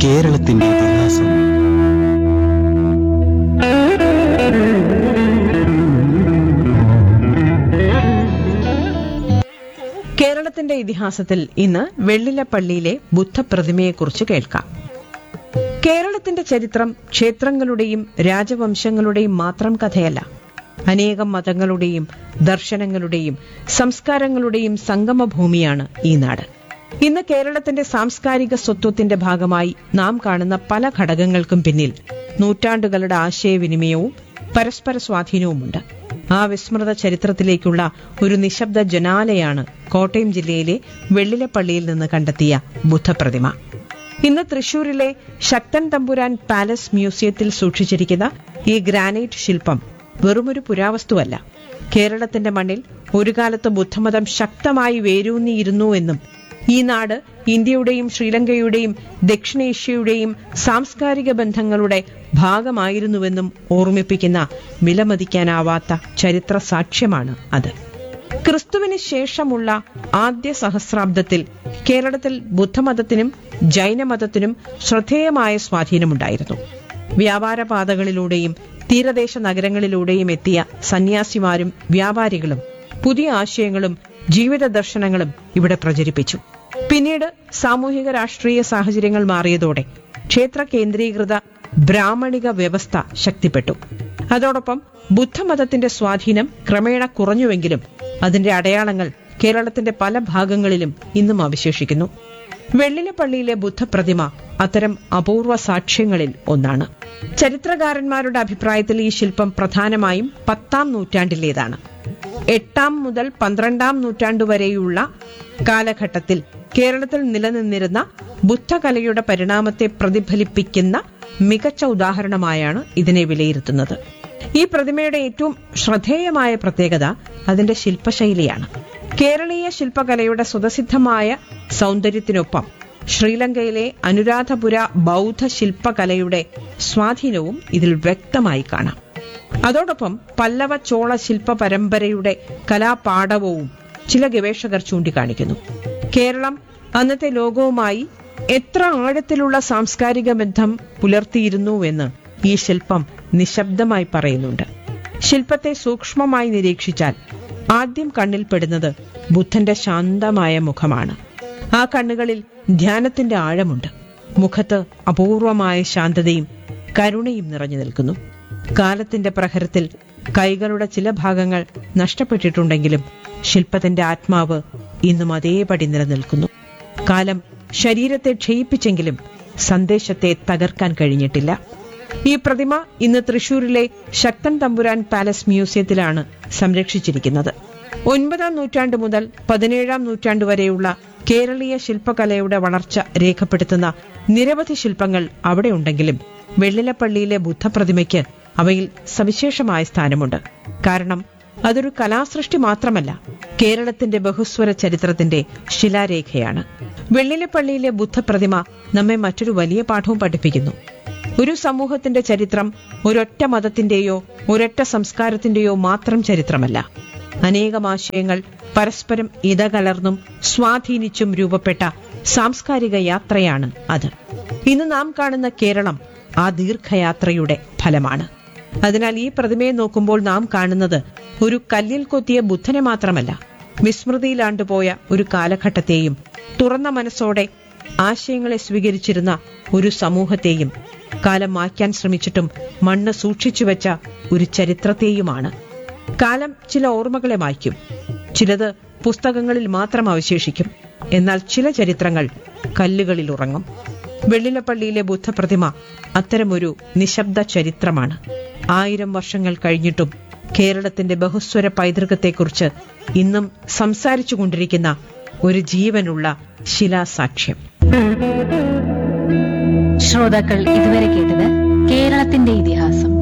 കേരളത്തിന്റെ ഇതിഹാസം കേരളത്തിന്റെ ഇതിഹാസത്തിൽ ഇന്ന് വെള്ളിലപ്പള്ളിയിലെ ബുദ്ധപ്രതിമയെക്കുറിച്ച് കേൾക്കാം കേരളത്തിന്റെ ചരിത്രം ക്ഷേത്രങ്ങളുടെയും രാജവംശങ്ങളുടെയും മാത്രം കഥയല്ല അനേകം മതങ്ങളുടെയും ദർശനങ്ങളുടെയും സംസ്കാരങ്ങളുടെയും സംഗമഭൂമിയാണ് ഈ നാട് ഇന്ന് കേരളത്തിന്റെ സാംസ്കാരിക സ്വത്വത്തിന്റെ ഭാഗമായി നാം കാണുന്ന പല ഘടകങ്ങൾക്കും പിന്നിൽ നൂറ്റാണ്ടുകളുടെ ആശയവിനിമയവും പരസ്പര സ്വാധീനവുമുണ്ട് ആ വിസ്മൃത ചരിത്രത്തിലേക്കുള്ള ഒരു നിശബ്ദ ജനാലയാണ് കോട്ടയം ജില്ലയിലെ വെള്ളിലപ്പള്ളിയിൽ നിന്ന് കണ്ടെത്തിയ ബുദ്ധപ്രതിമ ഇന്ന് തൃശൂരിലെ ശക്തൻ തമ്പുരാൻ പാലസ് മ്യൂസിയത്തിൽ സൂക്ഷിച്ചിരിക്കുന്ന ഈ ഗ്രാനൈറ്റ് ശില്പം വെറുമൊരു പുരാവസ്തുവല്ല കേരളത്തിന്റെ മണ്ണിൽ ഒരു കാലത്ത് ബുദ്ധമതം ശക്തമായി വേരൂന്നിയിരുന്നു എന്നും ഈ നാട് ഇന്ത്യയുടെയും ശ്രീലങ്കയുടെയും ദക്ഷിണേഷ്യയുടെയും സാംസ്കാരിക ബന്ധങ്ങളുടെ ഭാഗമായിരുന്നുവെന്നും ഓർമ്മിപ്പിക്കുന്ന വിലമതിക്കാനാവാത്ത ചരിത്ര സാക്ഷ്യമാണ് അത് ക്രിസ്തുവിന് ശേഷമുള്ള ആദ്യ സഹസ്രാബ്ദത്തിൽ കേരളത്തിൽ ബുദ്ധമതത്തിനും ജൈനമതത്തിനും ശ്രദ്ധേയമായ സ്വാധീനമുണ്ടായിരുന്നു വ്യാപാരപാതകളിലൂടെയും തീരദേശ നഗരങ്ങളിലൂടെയും എത്തിയ സന്യാസിമാരും വ്യാപാരികളും പുതിയ ആശയങ്ങളും ജീവിത ദർശനങ്ങളും ഇവിടെ പ്രചരിപ്പിച്ചു പിന്നീട് സാമൂഹിക രാഷ്ട്രീയ സാഹചര്യങ്ങൾ മാറിയതോടെ ക്ഷേത്ര കേന്ദ്രീകൃത ബ്രാഹ്മണിക വ്യവസ്ഥ ശക്തിപ്പെട്ടു അതോടൊപ്പം ബുദ്ധമതത്തിന്റെ സ്വാധീനം ക്രമേണ കുറഞ്ഞുവെങ്കിലും അതിന്റെ അടയാളങ്ങൾ കേരളത്തിന്റെ പല ഭാഗങ്ങളിലും ഇന്നും അവശേഷിക്കുന്നു വെള്ളിലപ്പള്ളിയിലെ ബുദ്ധപ്രതിമ അത്തരം അപൂർവ സാക്ഷ്യങ്ങളിൽ ഒന്നാണ് ചരിത്രകാരന്മാരുടെ അഭിപ്രായത്തിൽ ഈ ശില്പം പ്രധാനമായും പത്താം നൂറ്റാണ്ടിലേതാണ് എട്ടാം മുതൽ പന്ത്രണ്ടാം നൂറ്റാണ്ടു വരെയുള്ള കാലഘട്ടത്തിൽ കേരളത്തിൽ നിലനിന്നിരുന്ന ബുദ്ധകലയുടെ പരിണാമത്തെ പ്രതിഫലിപ്പിക്കുന്ന മികച്ച ഉദാഹരണമായാണ് ഇതിനെ വിലയിരുത്തുന്നത് ഈ പ്രതിമയുടെ ഏറ്റവും ശ്രദ്ധേയമായ പ്രത്യേകത അതിന്റെ ശില്പശൈലിയാണ് കേരളീയ ശില്പകലയുടെ സ്വതസിദ്ധമായ സൗന്ദര്യത്തിനൊപ്പം ശ്രീലങ്കയിലെ അനുരാധപുര ബൗദ്ധ ശില്പകലയുടെ സ്വാധീനവും ഇതിൽ വ്യക്തമായി കാണാം അതോടൊപ്പം പല്ലവ ചോള ശില്പ പരമ്പരയുടെ കലാപാടവവും ചില ഗവേഷകർ ചൂണ്ടിക്കാണിക്കുന്നു കേരളം അന്നത്തെ ലോകവുമായി എത്ര ആഴത്തിലുള്ള സാംസ്കാരിക ബന്ധം പുലർത്തിയിരുന്നുവെന്ന് ഈ ശില്പം നിശബ്ദമായി പറയുന്നുണ്ട് ശില്പത്തെ സൂക്ഷ്മമായി നിരീക്ഷിച്ചാൽ ആദ്യം കണ്ണിൽപ്പെടുന്നത് ബുദ്ധന്റെ ശാന്തമായ മുഖമാണ് ആ കണ്ണുകളിൽ ധ്യാനത്തിന്റെ ആഴമുണ്ട് മുഖത്ത് അപൂർവമായ ശാന്തതയും കരുണയും നിറഞ്ഞു നിൽക്കുന്നു കാലത്തിന്റെ പ്രഹരത്തിൽ കൈകളുടെ ചില ഭാഗങ്ങൾ നഷ്ടപ്പെട്ടിട്ടുണ്ടെങ്കിലും ശില്പത്തിന്റെ ആത്മാവ് ഇന്നും അതേപടി നിലനിൽക്കുന്നു കാലം ശരീരത്തെ ക്ഷയിപ്പിച്ചെങ്കിലും സന്ദേശത്തെ തകർക്കാൻ കഴിഞ്ഞിട്ടില്ല ഈ പ്രതിമ ഇന്ന് തൃശൂരിലെ ശക്തൻ തമ്പുരാൻ പാലസ് മ്യൂസിയത്തിലാണ് സംരക്ഷിച്ചിരിക്കുന്നത് ഒൻപതാം നൂറ്റാണ്ട് മുതൽ പതിനേഴാം നൂറ്റാണ്ട് വരെയുള്ള കേരളീയ ശില്പകലയുടെ വളർച്ച രേഖപ്പെടുത്തുന്ന നിരവധി ശില്പങ്ങൾ അവിടെ ഉണ്ടെങ്കിലും വെള്ളിലപ്പള്ളിയിലെ ബുദ്ധപ്രതിമയ്ക്ക് അവയിൽ സവിശേഷമായ സ്ഥാനമുണ്ട് കാരണം അതൊരു കലാസൃഷ്ടി മാത്രമല്ല കേരളത്തിന്റെ ബഹുസ്വര ചരിത്രത്തിന്റെ ശിലാരേഖയാണ് വെള്ളിലപ്പള്ളിയിലെ ബുദ്ധപ്രതിമ നമ്മെ മറ്റൊരു വലിയ പാഠവും പഠിപ്പിക്കുന്നു ഒരു സമൂഹത്തിന്റെ ചരിത്രം ഒരൊറ്റ മതത്തിന്റെയോ ഒരൊറ്റ സംസ്കാരത്തിന്റെയോ മാത്രം ചരിത്രമല്ല അനേകം ആശയങ്ങൾ പരസ്പരം ഇടകലർന്നും സ്വാധീനിച്ചും രൂപപ്പെട്ട സാംസ്കാരിക യാത്രയാണ് അത് ഇന്ന് നാം കാണുന്ന കേരളം ആ ദീർഘയാത്രയുടെ ഫലമാണ് അതിനാൽ ഈ പ്രതിമയെ നോക്കുമ്പോൾ നാം കാണുന്നത് ഒരു കല്ലിൽ കൊത്തിയ ബുദ്ധനെ മാത്രമല്ല വിസ്മൃതിയിലാണ്ടുപോയ ഒരു കാലഘട്ടത്തെയും തുറന്ന മനസ്സോടെ ആശയങ്ങളെ സ്വീകരിച്ചിരുന്ന ഒരു സമൂഹത്തെയും കാലം മായ്ക്കാൻ ശ്രമിച്ചിട്ടും മണ്ണ് സൂക്ഷിച്ചുവെച്ച ഒരു ചരിത്രത്തെയുമാണ് കാലം ചില ഓർമ്മകളെ മായ്ക്കും ചിലത് പുസ്തകങ്ങളിൽ മാത്രം അവശേഷിക്കും എന്നാൽ ചില ചരിത്രങ്ങൾ കല്ലുകളിൽ ഉറങ്ങും വെള്ളിലപ്പള്ളിയിലെ ബുദ്ധപ്രതിമ അത്തരമൊരു നിശബ്ദ ചരിത്രമാണ് ആയിരം വർഷങ്ങൾ കഴിഞ്ഞിട്ടും കേരളത്തിന്റെ ബഹുസ്വര പൈതൃകത്തെക്കുറിച്ച് ഇന്നും സംസാരിച്ചു കൊണ്ടിരിക്കുന്ന ഒരു ജീവനുള്ള ശിലാസാക്ഷ്യം ശ്രോതാക്കൾ ഇതുവരെ കേട്ടത് കേരളത്തിന്റെ ഇതിഹാസം